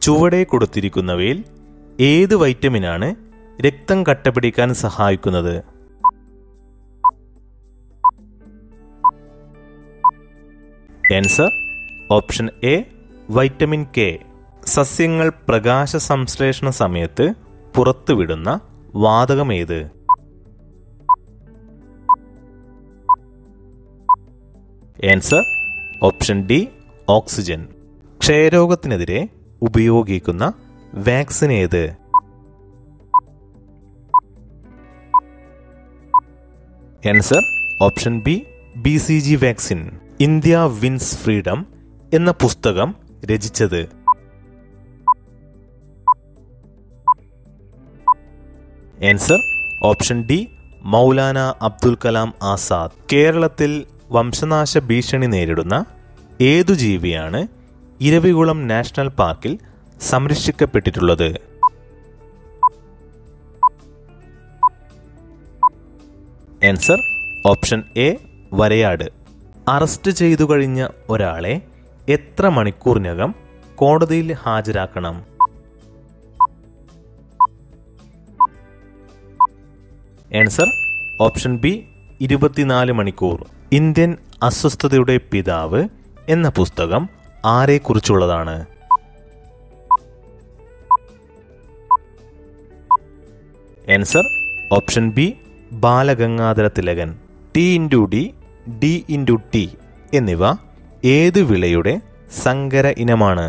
ചുവടെ കൊടുത്തിരിക്കുന്നവയിൽ ഏത് വൈറ്റമിനാണ് രക്തം കട്ടപിടിക്കാൻ സഹായിക്കുന്നത് answer option A vitamin K സസ്യങ്ങൾ പ്രകാശ സംശ്ലേഷണ സമയത്ത് പുറത്തുവിടുന്ന വാതകമേത് ആൻസർ ഓപ്ഷൻ ഡി ഓക്സിജൻ ക്ഷയരോഗത്തിനെതിരെ ഉപയോഗിക്കുന്ന വാക്സിൻ ഏത് answer option B B C G vaccine India wins freedom എന്ന പുസ്തകം രചിച്ചത് answer option D Maulana Abdul Kalam Azad കേരളത്തിൽ വംശനാശ ഭീഷണി നേരിടുന്ന ഏതു ജീവിയാണ് ഇരവികുളം നാഷണൽ പാർക്കിൽ സംരക്ഷിക്കപ്പെട്ടിട്ടുള്ളത് ആൻസർ ഓപ്ഷൻ എ വരയാട് അറസ്റ്റ് ചെയ്തു കഴിഞ്ഞ ഒരാളെ എത്ര മണിക്കൂറിനകം കോടതിയിൽ ഹാജരാക്കണം ആൻസർ ഓപ്ഷൻ ബി ഇരുപത്തിനാല് മണിക്കൂർ ഇന്ത്യൻ അസ്വസ്ഥതയുടെ പിതാവ് എന്ന പുസ്തകം ആരെക്കുറിച്ചുള്ളതാണ് answer option B Balagangadhara Tilakan T into D D into T എന്നിവ ഏത് വിളയുടെ സങ്കര ഇനമാണ്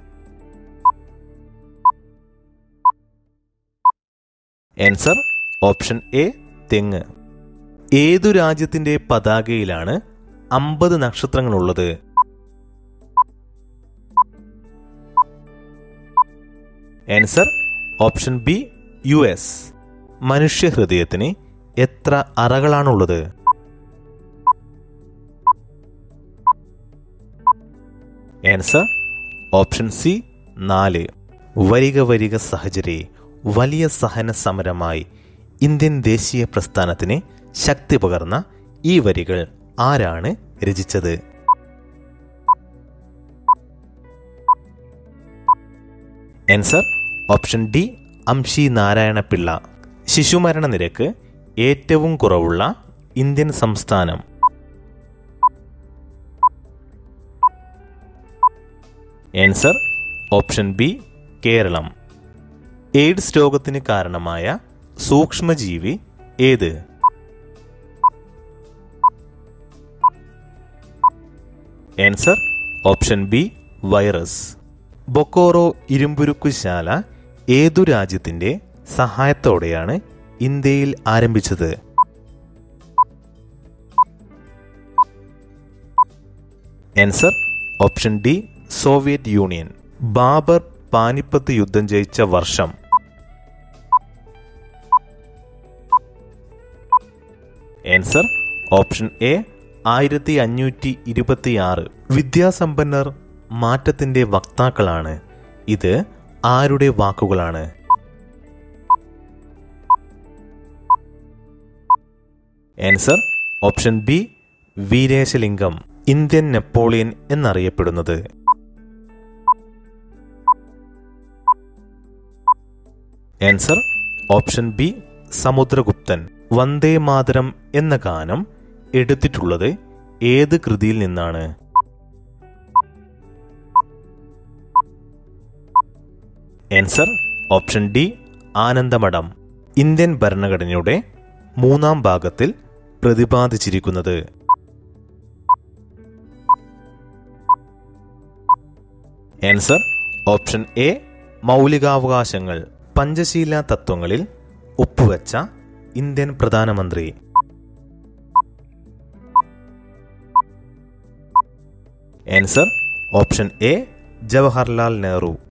ആൻസർ ഓപ്ഷൻ എ തെങ്ങ് ഏതു രാജ്യത്തിന്റെ പതാകയിലാണ് അമ്പത് നക്ഷത്രങ്ങളുള്ളത് answer option B U S മനുഷ്യഹൃദയത്തിന് എത്ര അറകളാണുള്ളത് ആൻസർ ഓപ്ഷൻ സി നാല് വരിക വരിക സഹചരെ വലിയ സഹന സമരമായി ഇന്ത്യൻ ദേശീയ പ്രസ്ഥാനത്തിന് ശക്തി പകർന്ന ഈ വരികൾ ആരാണ് രചിച്ചത് answer option D Amshi Narayana Pillai ശിശുമരണ നിരക്ക് ഏറ്റവും കുറവുള്ള ഇന്ത്യൻ സംസ്ഥാനം answer option B Keralam AIDS രോഗത്തിന് കാരണമായ സൂക്ഷ്മജീവി ഏത് answer option B virus Bokaro ഇരുമ്പുരുക്കുശാല ഏതു രാജ്യത്തിന്റെ സഹായത്തോടെയാണ് ഇന്ത്യയിൽ ആരംഭിച്ചത് answer option D Soviet Union Babar Panipat യുദ്ധം ജയിച്ച വർഷം ആൻസർ ഓപ്ഷൻ എ ആയിരത്തി അഞ്ഞൂറ്റി ഇരുപത്തിയാറ് വിദ്യാസമ്പന്നർ മാറ്റത്തിന്റെ വക്താക്കളാണ് ഇത് ആരുടെ വാക്കുകളാണ് answer option B Veeresalingam Indian Napoleon എന്നറിയപ്പെടുന്നത് answer option B Samudraguptan Vande Mataram എന്ന ഗാനം എടുത്തിട്ടുള്ളത് ഏത് കൃതിയിൽ നിന്നാണ് answer option D Anandamatham Indian ഭരണഘടനയുടെ മൂന്നാം ഭാഗത്തിൽ പ്രതിപാദിച്ചിരിക്കുന്നത് ആൻസർ ഓപ്ഷൻ എ മൗലികാവകാശങ്ങൾ പഞ്ചശീല തത്വങ്ങളിൽ ഒപ്പുവെച്ച ഇന്ത്യൻ പ്രധാനമന്ത്രി answer option A Jawaharlal Nehru